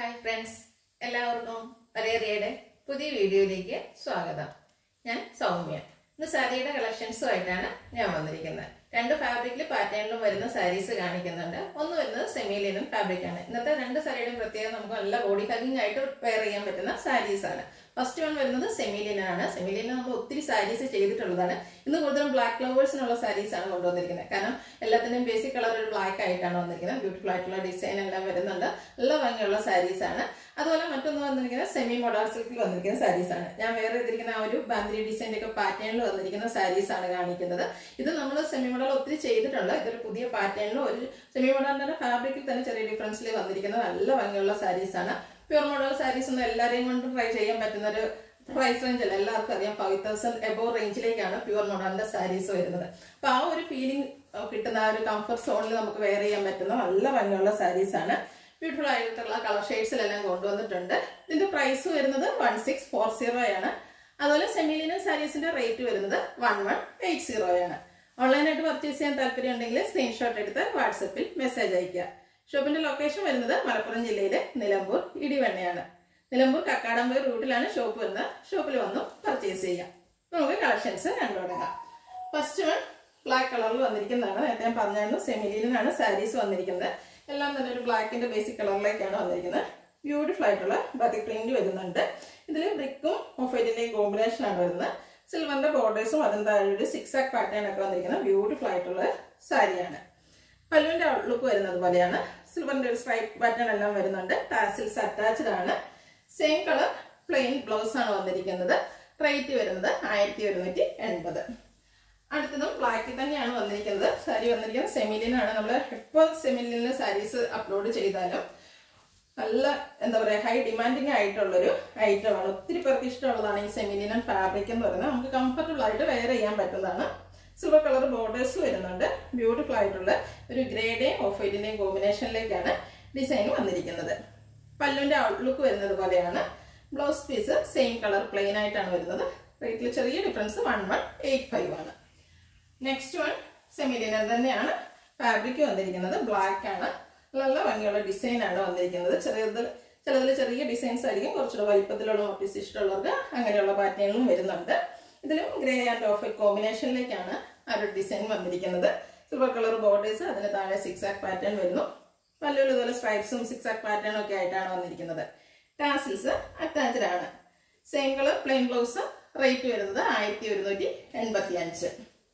hi friends എല്ലാവർക്കും വരേറിയയുടെ പുതിയ വീഡിയോയിലേക്ക് സ്വാഗതം ഞാൻ സൗമ്യ ഇന്ന് സാരിയുടെ കളക്ഷൻസുമായിട്ടാണ് ഞാൻ വന്നിരിക്കുന്നത് രണ്ട് ഫാബ്രിക്കിൽ പാറ്റേണിലും വരുന്ന സാരീസ് കാണിക്കുന്നുണ്ട് ഒന്ന് വരുന്നത് സെമിലിനും ഫാബ്രിക്കാണ് ഇന്നത്തെ രണ്ട് സാരിയുടെയും പ്രത്യേകം നമുക്ക് നല്ല ബോഡി ഹഗിങ് ആയിട്ട് വെയർ ചെയ്യാൻ പറ്റുന്ന സാരീസ് ആണ് ഫസ്റ്റ് വൺ വരുന്നത് സെമിലിനാണ് സെമിലിന് നമ്മൾ ഒത്തിരി സാരീസ് ചെയ്തിട്ടുള്ളതാണ് ഇന്ന് കൂടുതലും ബ്ലാക്ക് ഫ്ലവേഴ്സിനുള്ള സാരീസ് ആണ് കൊണ്ടുവന്നിരിക്കുന്നത് കാരണം എല്ലാത്തിന്റെയും ബേസിക് കളർ ഒരു ബ്ലാക്ക് ആയിട്ടാണ് വന്നിരിക്കുന്നത് ബ്യൂട്ടിഫുൾ ആയിട്ടുള്ള ഡിസൈൻ എല്ലാം വരുന്നുണ്ട് നല്ല ഭംഗിയുള്ള സാരീസ് ആണ് അതുപോലെ മറ്റൊന്ന് വന്നിരിക്കുന്നത് സെമി മോഡൽ സിൽക്കിൽ വന്നിരിക്കുന്ന സാരീസ് ആണ് ഞാൻ വേറെ ചെയ്തിരിക്കുന്ന ആ ഒരു ബാന്തിരി ഡിസൈൻ്റെ ഒക്കെ പാറ്റേണിൽ വന്നിരിക്കുന്ന സാരീസ് ആണ് കാണിക്കുന്നത് ഇത് നമ്മൾ സെമി മോഡൽ ഒത്തിരി ചെയ്തിട്ടുണ്ട് ഇതൊരു പുതിയ പാറ്റേണിൽ ഒരു സെമി മോഡലിന്റെ ഫാബ്രിക്കിൽ തന്നെ ചെറിയ ഡിഫറൻസിൽ വന്നിരിക്കുന്ന നല്ല ഭംഗിയുള്ള സാരീസ് ആണ് പ്യൂർ മോഡൽ സാരീസ് ഒന്നും എല്ലാവരെയും കൊണ്ട് ട്രൈ ചെയ്യാൻ പറ്റുന്ന ഒരു പ്രൈസ് റേഞ്ച് അല്ല എല്ലാവർക്കും അറിയാം ഫൈവ് തൗസൻഡ് എബോ റേഞ്ചിലേക്കാണ് പ്യൂർ മോഡലിന്റെ സാരീസ് വരുന്നത് അപ്പൊ ആ ഒരു ഫീലിംഗ് കിട്ടുന്ന ആ ഒരു കംഫർട്ട് സോണിൽ നമുക്ക് വെയർ ചെയ്യാൻ പറ്റുന്ന നല്ല ഭംഗിയുള്ള സാരീസ് ആണ് ബ്യൂട്ടിഫുൾ ആയിട്ടുള്ള കളർ ഷെയ്ഡ്സിലെല്ലാം കൊണ്ടുവന്നിട്ടുണ്ട് ഇതിന്റെ പ്രൈസ് വരുന്നത് വൺ സിക്സ് ഫോർ സീറോ ആണ് അതുപോലെ സെമിലിനൻ സാരീസിന്റെ റേറ്റ് വരുന്നത് വൺ വൺ എയ്റ്റ് സീറോ ആണ് ഓൺലൈനായിട്ട് പർച്ചേസ് ചെയ്യാൻ താല്പര്യം ഉണ്ടെങ്കിൽ സ്ക്രീൻഷോട്ട് എടുത്ത് വാട്സപ്പിൽ മെസ്സേജ് അയയ്ക്കുക ഷോപ്പിന്റെ ലൊക്കേഷൻ വരുന്നത് മലപ്പുറം ജില്ലയിലെ നിലമ്പൂർ ഇടിവണ്ണയാണ് നിലമ്പൂർ കക്കാടമ്പൂർ റൂട്ടിലാണ് ഷോപ്പ് വരുന്നത് ഷോപ്പിൽ വന്നു പർച്ചേസ് ചെയ്യാം നമുക്ക് കളക്ഷൻസ് കണ്ടു തുടങ്ങാം ഫസ്റ്റ് വൺ ബ്ലാക്ക് കളറിൽ വന്നിരിക്കുന്നതാണ് നേരത്തെ ഞാൻ പറഞ്ഞായിരുന്നു സെമിലിനാണ് സാരീസ് വന്നിരിക്കുന്നത് എല്ലാം തന്നെ ഒരു ബ്ലാക്കിന്റെ ബേസിക് കളറിലേക്കാണ് വന്നിരിക്കുന്നത് ബ്യൂട്ടിഫുൾ ആയിട്ടുള്ള ബതിക് പ്രിന്റ് വരുന്നുണ്ട് ഇതിൽ ബ്രിക്കും ഓഫൈറ്റിന്റെയും കോമ്പിനേഷൻ ആണ് വരുന്നത് സിൽവറിന്റെ ബോർഡേഴ്സും അതിന് താഴെ ഒരു സിക്സ് ആക്ക് പാറ്റേൺ ഒക്കെ വന്നിരിക്കുന്ന ബ്യൂട്ടിഫുൾ ആയിട്ടുള്ള സാരിയാണ് പല്ലുവിന്റെ ഔട്ട്ലുക്ക് വരുന്നത് പോലെയാണ് സിൽവറിന്റെ ഒരു സ്ട്രൈപ്പ് പാറ്റേൺ എല്ലാം വരുന്നുണ്ട് ടാസിൽസ് അറ്റാച്ച്ഡ് ആണ് സെയിം കളർ പ്ലെയിൻ ബ്ലൗസ് ആണ് വന്നിരിക്കുന്നത് റേറ്റ് വരുന്നത് ആയിരത്തി ഒരുന്നൂറ്റി എൺപത് അടുത്തതും ബ്ലാക്കിൽ തന്നെയാണ് വന്നിരിക്കുന്നത് സാരി വന്നിരിക്കുന്നത് സെമിലിനാണ് നമ്മൾ എപ്പോൾ സെമിലിന് സാരീസ് അപ്ലോഡ് ചെയ്താലും നല്ല എന്താ പറയുക ഹൈ ഡിമാൻഡിങ് ആയിട്ടുള്ളൊരു ഐറ്റമാണ് ഒത്തിരി പേർക്ക് ഇഷ്ടമുള്ളതാണ് ഈ സെമിലിനൻ ഫാബ്രിക് എന്ന് പറയുന്നത് നമുക്ക് കംഫർട്ടബിൾ ആയിട്ട് വെയർ ചെയ്യാൻ പറ്റുന്നതാണ് സിൽവർ കളർ ബോർഡേഴ്സ് വരുന്നുണ്ട് ബ്യൂട്ടിഫുൾ ആയിട്ടുള്ള ഒരു ഗ്രേഡേയും ഓഫ് വൈറ്റിന്റെയും കോമ്പിനേഷനിലേക്കാണ് ഡിസൈൻ വന്നിരിക്കുന്നത് പല്ലുവിന്റെ ഔട്ട്ലുക്ക് വരുന്നത് പോലെയാണ് blouse piece same colour plain ആയിട്ടാണ് വരുന്നത് റേറ്റിൽ ചെറിയ difference one one eight five ആണ് നെക്സ്റ്റ് വൺ സെമിലിനൻ തന്നെയാണ് ഫാബ്രിക് വന്നിരിക്കുന്നത് ബ്ലാക്ക് ആണ് നല്ല ഭംഗിയുള്ള ഡിസൈൻ ആണ് വന്നിരിക്കുന്നത് ചെറിയത് ചിലതിൽ ചെറിയ ഡിസൈൻസ് ആയിരിക്കും കുറച്ചുകൂടെ വലിപ്പത്തിലുള്ള നോട്ടീസ് ഇഷ്ടമുള്ളവർക്ക് അങ്ങനെയുള്ള പാറ്റേണിലും വരുന്നുണ്ട് ഇതിലും ഗ്രേ ആൻഡ് ഓഫ് കോമ്പിനേഷനിലേക്കാണ് ആ ഒരു ഡിസൈൻ വന്നിരിക്കുന്നത് സിൽവർ കളർ ബോർഡേഴ്സ് അതിന് താഴെ സിക്സ് ആക്ക് പാറ്റേൺ വരുന്നു പല്ലുകൾ ഇതുപോലെ സ്ട്രൈപ്സും സിക്സ് ആക്ക് പാറ്റേണും ഒക്കെ ആയിട്ടാണ് വന്നിരിക്കുന്നത് ടാസിൽസ് അറ്റാച്ച്ഡ് ആണ് same colour plain blouse rate വരുന്നത് ആയിരത്തി ഒരുന്നൂറ്റി എൺപത്തി അഞ്ച്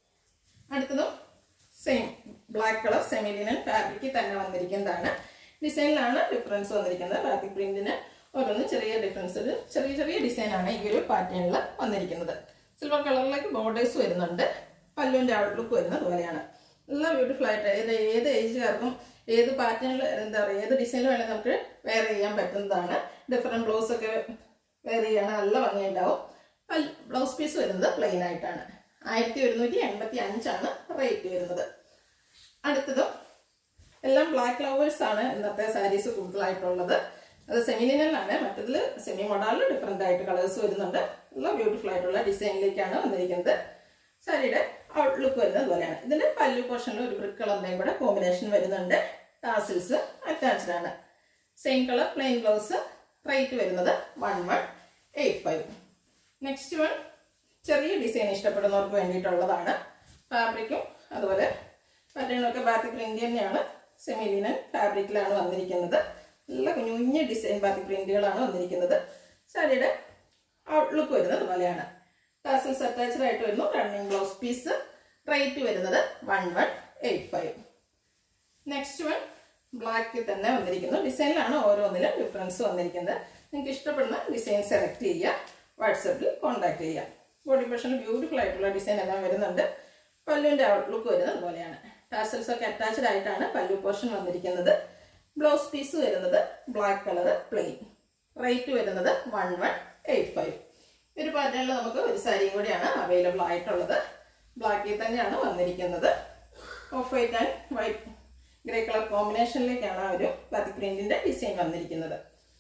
അടുത്തതും സെയിം ബ്ലാക്ക് കളർ സെമിലിനൻ ഫാബ്രിക്കിൽ തന്നെ വന്നിരിക്കുന്നതാണ് ഡിസൈനിലാണ് ഡിഫറൻസ് വന്നിരിക്കുന്നത് ഫാബ്രിക് പ്രിന്റിന് ഓരോന്ന് ചെറിയ ഡിഫറൻസ് ചെറിയ ചെറിയ ഡിസൈൻ ആണ് ഈ ഒരു പാറ്റേണിൽ വന്നിരിക്കുന്നത് സിൽവർ കളറിലേക്ക് ബോർഡേഴ്സ് വരുന്നുണ്ട് പല്ലുവിന്റെ ഔട്ട്ലുക്ക് വരുന്നത് പോലെയാണ് നല്ല ബ്യൂട്ടിഫുൾ ആയിട്ട് ഏത് ഏത് ഏജുകാർക്കും ഏത് പാറ്റേണിൽ എന്താ പറയുക ഏത് ഡിസൈനിൽ വേണമെങ്കിൽ നമുക്ക് വെയർ ചെയ്യാൻ പറ്റുന്നതാണ് ഡിഫറെന്റ് ബ്ലൗസ് ഒക്കെ വെയർ ചെയ്യാണ് നല്ല ഭംഗിയുണ്ടാവും ബ്ലൗസ് പീസ് വരുന്നത് പ്ലെയിൻ ആയിട്ടാണ് ആയിരത്തി ഒരുന്നൂറ്റി എൺപത്തി അഞ്ചാണ് റേറ്റ് വരുന്നത് അടുത്തതും എല്ലാം ബ്ലാക്ക് ലവേഴ്സ് ആണ് ഇന്നത്തെ സാരീസ് കൂടുതലായിട്ടുള്ളത് അത് സെമിനിനലാണ് മറ്റതിൽ സെമി മോഡലിൽ ഡിഫറെന്റ് ആയിട്ട് കളേഴ്സ് വരുന്നുണ്ട് നല്ല ബ്യൂട്ടിഫുൾ ആയിട്ടുള്ള ഡിസൈനിലേക്കാണ് വന്നിരിക്കുന്നത് സാരിയുടെ ഔട്ട്ലുക്ക് വരുന്നത് പോലെയാണ് ഇതിന്റെ പല്ലു പോർഷനിൽ ഒരു ബ്രിക്ക് കളറിന്റെയും കൂടെ കോമ്പിനേഷൻ വരുന്നുണ്ട് ടാസിൽസ് അറ്റാച്ച്ഡ് ആണ് same colour plain blouse rate വരുന്നത് one one eight five next one ചെറിയ ഡിസൈൻ ഇഷ്ടപ്പെടുന്നവർക്ക് വേണ്ടിയിട്ടുള്ളതാണ് ഫാബ്രിക്കും അതുപോലെ പാറ്റേണൊക്കെ ബാത്തിക് പ്രിന്റ് തന്നെയാണ് സെമിലിനൻ ഫാബ്രിക്കിലാണ് വന്നിരിക്കുന്നത് നല്ല കുഞ്ഞു കുഞ്ഞു ഡിസൈൻ ബാത്തിക് പ്രിന്റുകളാണ് വന്നിരിക്കുന്നത് സാരിയുടെ ഔട്ട്ലുക്ക് വരുന്നത് പോലെയാണ് ടാസൽസ് അറ്റാച്ച്ഡ് ആയിട്ട് വരുന്നു റണ്ണിങ് ബ്ലൗസ് പീസ് റേറ്റ് വരുന്നത് one one eight five next one ബ്ലാക്കിൽ തന്നെ വന്നിരിക്കുന്നു ഡിസൈനിലാണ് ഓരോന്നിലും ഡിഫറൻസ് വന്നിരിക്കുന്നത് നിങ്ങൾക്ക് ഇഷ്ടപ്പെടുന്ന ഡിസൈൻ സെലക്ട് ചെയ്യുക വാട്സപ്പിൽ കോൺടാക്ട് ചെയ്യുക ബോഡി പോർഷനിൽ ബ്യൂട്ടിഫുൾ ആയിട്ടുള്ള ഡിസൈൻ എല്ലാം വരുന്നുണ്ട് പല്ലുവിന്റെ ഔട്ട്ലുക്ക് വരുന്നത് പോലെയാണ് ടാസൽസ് ഒക്കെ അറ്റാച്ച്ഡ് ആയിട്ടാണ് പല്ലു പോർഷൻ വന്നിരിക്കുന്നത് ബ്ലൗസ് പീസ് വരുന്നത് ബ്ലാക്ക് കളർ പ്ലെയിൻ റേറ്റ് വരുന്നത് വൺ വൺ എയ്റ്റ് ഫൈവ് ഒരു പാറ്റേണിൽ നമുക്ക് ഒരു സാരിയും കൂടിയാണ് അവൈലബിൾ ആയിട്ടുള്ളത് ബ്ലാക്കിൽ തന്നെയാണ് വന്നിരിക്കുന്നത് off white and white grey colour കോമ്പിനേഷനിലേക്കാണ് ആ ഒരു ബാത്തി പ്രിന്റിന്റെ ഡിസൈൻ വന്നിരിക്കുന്നത്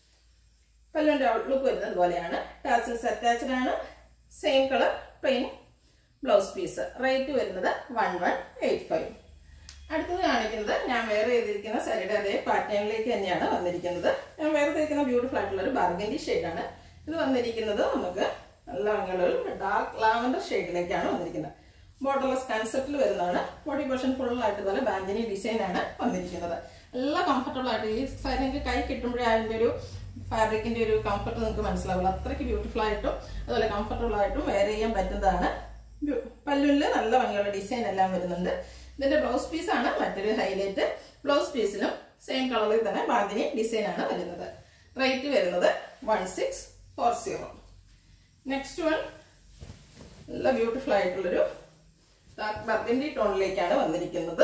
പല്ലുവിന്റെ ഔട്ട്ലുക്ക് വരുന്നത് പോലെയാണ് ടാസിൽസ് അറ്റാച്ച്ഡ് ആണ് same colour plain blouse piece rate വരുന്നത് വൺ വൺ എയ്റ്റ് ഫൈവ് അടുത്തത് കാണിക്കുന്നത് ഞാൻ വേറെ ചെയ്തിരിക്കുന്ന സാരിയുടെ അതേ പാറ്റേണിലേക്ക് തന്നെയാണ് വന്നിരിക്കുന്നത് ഞാൻ വേറെ വന്നിരിക്കുന്ന ബ്യൂട്ടിഫുൾ ആയിട്ടുള്ള ഒരു ബർഗൻഡി ഷെയ്ഡാണ് ഇത് വന്നിരിക്കുന്നത് നമുക്ക് നല്ല ഭംഗിയുള്ള ഡാർക്ക് ലാവൻഡർ ഷെയ്ഡിലേക്കാണ് വന്നിരിക്കുന്നത് ബോർഡർലെസ് കൺസെപ്റ്റിൽ വരുന്നതാണ് ബോഡി പോർഷൻ ഫുൾ ആയിട്ട് ഇതുപോലെ ബാന്തിനി ഡിസൈൻ ആണ് വന്നിരിക്കുന്നത് നല്ല കംഫർട്ടബിൾ ആയിട്ട് ഈ സാരി നിങ്ങൾക്ക് കൈ കിട്ടുമ്പോഴേ അതിൻ്റെ ഒരു ഫാബ്രിക്കിന്റെ ഒരു കംഫർട്ട് നിങ്ങൾക്ക് മനസ്സിലാവുള്ളൂ അത്രയ്ക്ക് ബ്യൂട്ടിഫുൾ ആയിട്ടും അതുപോലെ കംഫർട്ടബിൾ ആയിട്ടും വെയർ ചെയ്യാൻ പറ്റുന്നതാണ് പല്ലുവിൽ നല്ല ഭംഗിയുള്ള ഡിസൈൻ എല്ലാം വരുന്നുണ്ട് ഇതിന്റെ ബ്ലൗസ് പീസ് ആണ് മറ്റൊരു ഹൈലൈറ്റ് ബ്ലൗസ് പീസിലും സെയിം കളറിൽ തന്നെ ബാന്തിനി ഡിസൈൻ ആണ് വരുന്നത് റേറ്റ് വരുന്നത് one six four zero next one നല്ല ബ്യൂട്ടിഫുൾ ആയിട്ടുള്ളൊരു ഡാർക്ക് ബർഗൻഡി ടോണിലേക്കാണ് വന്നിരിക്കുന്നത്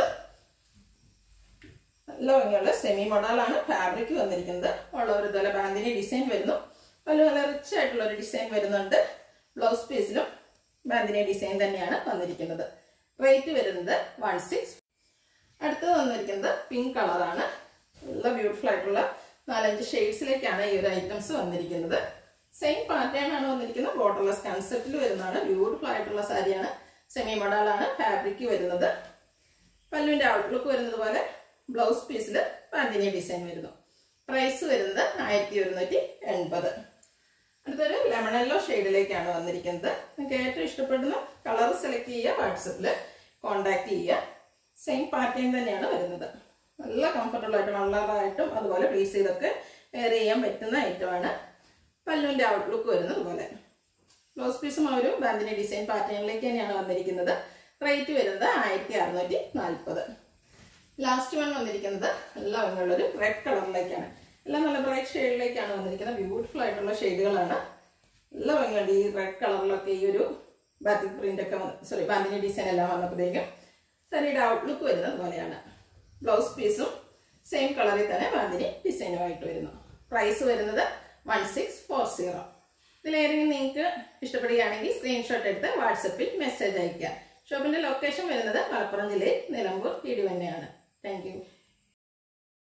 നല്ല ഭംഗിയുള്ള സെമി മോഡലാണ് ഫാബ്രിക് വന്നിരിക്കുന്നത് ഉള്ള ഒരു ഇതുപോലെ ബാന്തിനി ഡിസൈൻ വരുന്നു നല്ല നല്ല റിച്ച് ആയിട്ടുള്ള ഒരു ഡിസൈൻ വരുന്നുണ്ട് ബ്ലൗസ് പീസിലും ബാന്തിനി ഡിസൈൻ തന്നെയാണ് വന്നിരിക്കുന്നത് റേറ്റ് വരുന്നത് വൺ സിക്സ് അടുത്തത് വന്നിരിക്കുന്നത് പിങ്ക് കളറാണ് നല്ല ബ്യൂട്ടിഫുൾ ആയിട്ടുള്ള നാലഞ്ച് ഷെയ്ഡ്സിലേക്കാണ് ഈ ഒരു ഐറ്റംസ് വന്നിരിക്കുന്നത് സെയിം പാറ്റേൺ ആണ് വന്നിരിക്കുന്നത് ബോർഡർലെസ് കൺസെപ്റ്റിൽ വരുന്നതാണ് ബ്യൂട്ടിഫുൾ ആയിട്ടുള്ള സാരിയാണ് സെമി മോഡലാണ് ഫാബ്രിക് വരുന്നത് പല്ലുവിന്റെ ഔട്ട്ലുക്ക് വരുന്നത് പോലെ ബ്ലൗസ് പീസിൽ പാന്തിനി ഡിസൈൻ വരുന്നു പ്രൈസ് വരുന്നത് ആയിരത്തി ഒരുന്നൂറ്റി എൺപത് അടുത്തൊരു ലെമൺ യെല്ലോ ഷെയ്ഡിലേക്കാണ് വന്നിരിക്കുന്നത് നിങ്ങൾക്ക് ഏറ്റവും ഇഷ്ടപ്പെടുന്ന കളർ സെലക്ട് ചെയ്യുക വാട്സപ്പിൽ കോണ്ടാക്ട് ചെയ്യുക സെയിം പാറ്റേൺ തന്നെയാണ് വരുന്നത് നല്ല കംഫർട്ടബിൾ ആയിട്ട് വളരായിട്ടും അതുപോലെ പ്ലീസ് ചെയ്തൊക്കെ വെയർ ചെയ്യാൻ പറ്റുന്ന ഐറ്റമാണ് പല്ലുവിന്റെ ഔട്ട്ലുക്ക് വരുന്നത് പോലെ ബ്ലൗസ് പീസും ആ ഒരു ബാന്തിനി ഡിസൈൻ പാറ്റേണിലേക്ക് തന്നെയാണ് വന്നിരിക്കുന്നത് റേറ്റ് വരുന്നത് ആയിരത്തി അറുന്നൂറ്റി നാൽപ്പത് ലാസ്റ്റ് വൺ വന്നിരിക്കുന്നത് എല്ലാം ഭംഗിയുള്ളൊരു റെഡ് കളറിലേക്കാണ് എല്ലാം നല്ല ബ്രൈറ്റ് ഷെയ്ഡിലേക്കാണ് വന്നിരിക്കുന്നത് ബ്യൂട്ടിഫുൾ ആയിട്ടുള്ള ഷെയ്ഡുകളാണ് നല്ല ഭംഗിയുണ്ട് ഈ റെഡ് കളറിലൊക്കെ ഈ ഒരു ബാത്തിക് പ്രിന്റ് ഒക്കെ സോറി ബാന്തിനി ഡിസൈൻ എല്ലാം വന്നപ്പോഴത്തേക്കും സാരിയുടെ ഔട്ട്ലുക്ക് വരുന്നത് പോലെയാണ് ബ്ലൗസ് പീസും സെയിം കളറിൽ തന്നെ ബാന്തിനി ഡിസൈനുമായിട്ട് വരുന്നു പ്രൈസ് വരുന്നത് വൺ സിക്സ് ഫോർ സീറോ ഇതിലേതെങ്കിലും നിങ്ങൾക്ക് ഇഷ്ടപ്പെടുകയാണെങ്കിൽ സ്ക്രീൻഷോട്ട് എടുത്ത് വാട്സപ്പിൽ മെസ്സേജ് അയയ്ക്കുക ഷോപ്പിന്റെ ലൊക്കേഷൻ വരുന്നത് മലപ്പുറം ജില്ലയിൽ നിലമ്പൂർ ഇടിവന്നെയാണ് താങ്ക് യു